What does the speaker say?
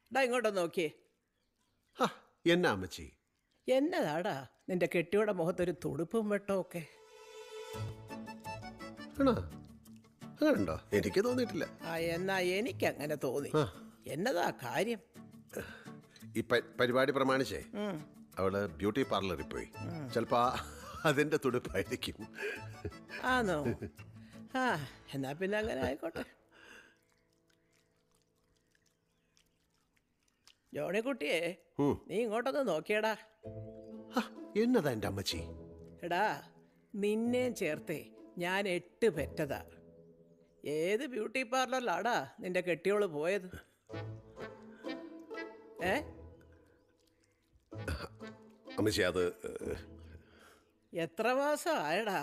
ഡാ ഇങ്ങോട്ട് നോക്കിയേ ഹാ എന്നാ അമ്മച്ചി എന്നതാടാ നിന്റെ കെട്ടിയുടെ മുഖത്തൊരു തുടുപ്പും വെട്ടമൊക്കെ ആണോ അങ്ങനുണ്ടോ എനിക്ക് തോന്നിയിട്ടില്ല ആ എന്നാ എനിക്കങ്ങനെ തോന്നി എന്നതാ കാര്യം ഈ പ- പരിപാടി പ്രമാണിച്ചേ അവള് ബ്യൂട്ടി പാർലറിൽ പോയി ചിലപ്പോ ആ- അതിന്റെ തുടുപ്പായിരിക്കും ആന്നോ ആ എന്നാ പിന്നെ അങ്ങനെ ആയിക്കോട്ടെ ജോണിക്കുട്ടിയെ നീ ഇങ്ങോട്ടൊന്ന് നോക്കിയടാ ഹാ, എന്നതാ എൻ്റെ അമ്മച്ചി എടാ നിന്നെയും ചേർത്തേ ഞാൻ എട്ട് പെറ്റതാ ഏത് ബ്യൂട്ടി പാർലറിലാടാ നിന്റെ കെട്ടിയോള് പോയത് ഏ അമ്മച്ചി അത് ഏഹ്, എത്ര മാസം ആയടാ